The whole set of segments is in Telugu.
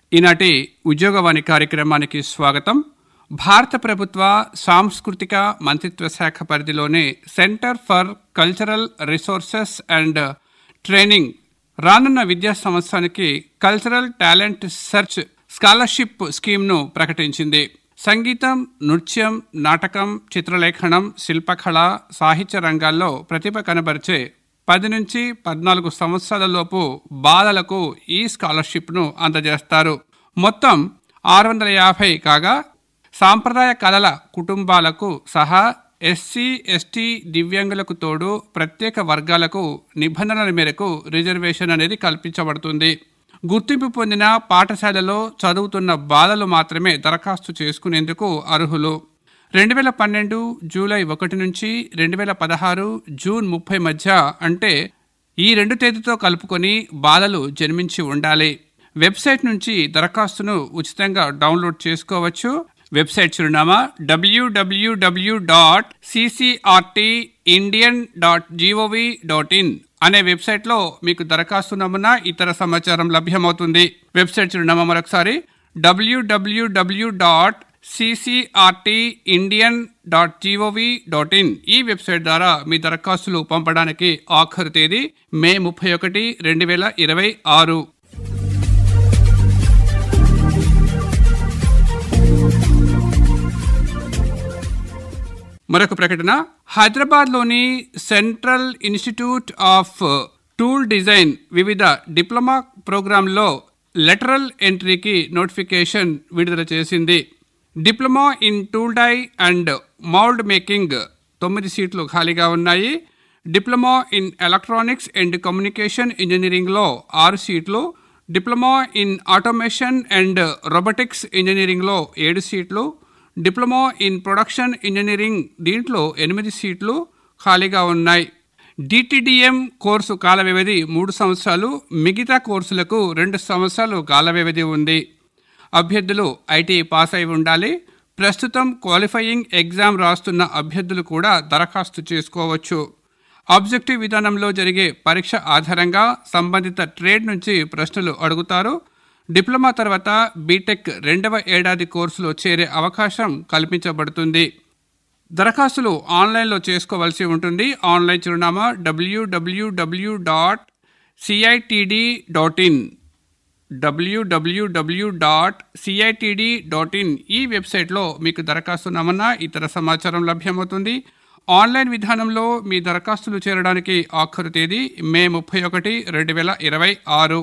ఈనాటి ఉద్యోగవాణి కార్యక్రమానికి స్వాగతం భారత ప్రభుత్వ సాంస్కృతిక మంత్రిత్వ శాఖ పరిధిలోని centre for cultural resources and training రానున్న విద్యా సంవత్సరానికి కల్చరల్ టాలెంట్ సెర్చ్ స్కాలర్షిప్ స్కీమ్ను ప్రకటించింది సంగీతం నృత్యం నాటకం చిత్రలేఖనం శిల్పకళ సాహిత్య రంగాల్లో ప్రతిభ కనబరిచే పది నుంచి పద్నాలుగు సంవత్సరాలలోపు బాలలకు ఈ స్కాలర్షిప్ను అందజేస్తారు మొత్తం ఆరు వందల యాభై కాగా సాంప్రదాయ కళల కుటుంబాలకు సహా ఎస్సీ ఎస్టీ దివ్యాంగులకు తోడు ప్రత్యేక వర్గాలకు నిబంధనల మేరకు రిజర్వేషన్ అనేది కల్పించబడుతుంది గుర్తింపు పొందిన పాఠశాలలో చదువుతున్న బాలలు మాత్రమే దరఖాస్తు చేసుకునేందుకు అర్హులు రెండు వేల పన్నెండు జూలై ఒకటి నుంచి రెండు వేల పదహారు జూన్ ముప్పై మధ్య అంటే ఈ రెండు తేదీతో కలుపుకొని బాలలు జన్మించి ఉండాలి వెబ్సైట్ నుంచి దరఖాస్తును ఉచితంగా డౌన్లోడ్ చేసుకోవచ్చు వెబ్సైట్ చిరునామా WWW dot CCRT Indian dot GOV dot in అనే వెబ్సైట్లో మీకు దరఖాస్తు నమూనా ఇతర సమాచారం లభ్యమవుతుంది వెబ్సైట్ చిరునామా మరొకసారి WWW dot CCRT Indian dot GOV dot in ఈ వెబ్సైట్ ద్వారా మీ దరఖాస్తులు పంపడానికి ఆఖరు తేదీ మే ముప్పై ఒకటి రెండు వేల ఇరవై ఆరు మరొక ప్రకటన హైదరాబాద్లోని central institute of tool design వివిధ డిప్లొమా ప్రోగ్రాంలో లెటరల్ ఎంట్రీకి నోటిఫికేషన్ విడుదల చేసింది diploma in tool die and mould making తొమ్మిది సీట్లు ఖాళీగా ఉన్నాయి diploma in electronics and communication ఇంజనీరింగ్లో ఆరు సీట్లు diploma in automation and robotics ఇంజనీరింగ్లో ఏడు సీట్లు డిప్లొమా ఇన్ ప్రొడక్షన్ ఇంజనీరింగ్ దీంట్లో ఎనిమిది సీట్లు ఖాళీగా ఉన్నాయి డిటిడిఎం కోర్సు కాల వ్యవధి మూడు సంవత్సరాలు మిగతా కోర్సులకు రెండు సంవత్సరాలు కాల వ్యవధి ఉంది అభ్యర్థులు ఐటీ పాస్ అయి ఉండాలి ప్రస్తుతం క్వాలిఫైయింగ్ ఎగ్జామ్ రాస్తున్న అభ్యర్థులు కూడా దరఖాస్తు చేసుకోవచ్చు ఆబ్జెక్టివ్ విధానంలో జరిగే పరీక్ష ఆధారంగా సంబంధిత ట్రేడ్ నుంచి ప్రశ్నలు అడుగుతారు డిప్లొమా తర్వాత బీటెక్ రెండవ ఏడాది కోర్సులో చేరే అవకాశం కల్పించబడుతుంది దరఖాస్తులు ఆన్లైన్లో చేసుకోవాల్సి ఉంటుంది ఆన్లైన్ చిరునామా WWW dot CITD dot in WWW dot CITD dot in ఈ వెబ్సైట్లో మీకు దరఖాస్తు నమూనా ఇతర సమాచారం లభ్యమవుతుంది ఆన్లైన్ విధానంలో మీ దరఖాస్తులు చేరడానికి ఆఖరు తేదీ మే ముప్పై ఒకటి రెండు వేల ఇరవై ఆరు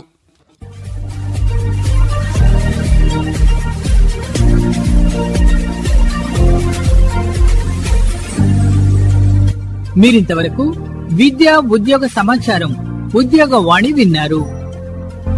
మీరింతవరకు విద్యా ఉద్యోగ సమాచారం ఉద్యోగ వాణి విన్నారు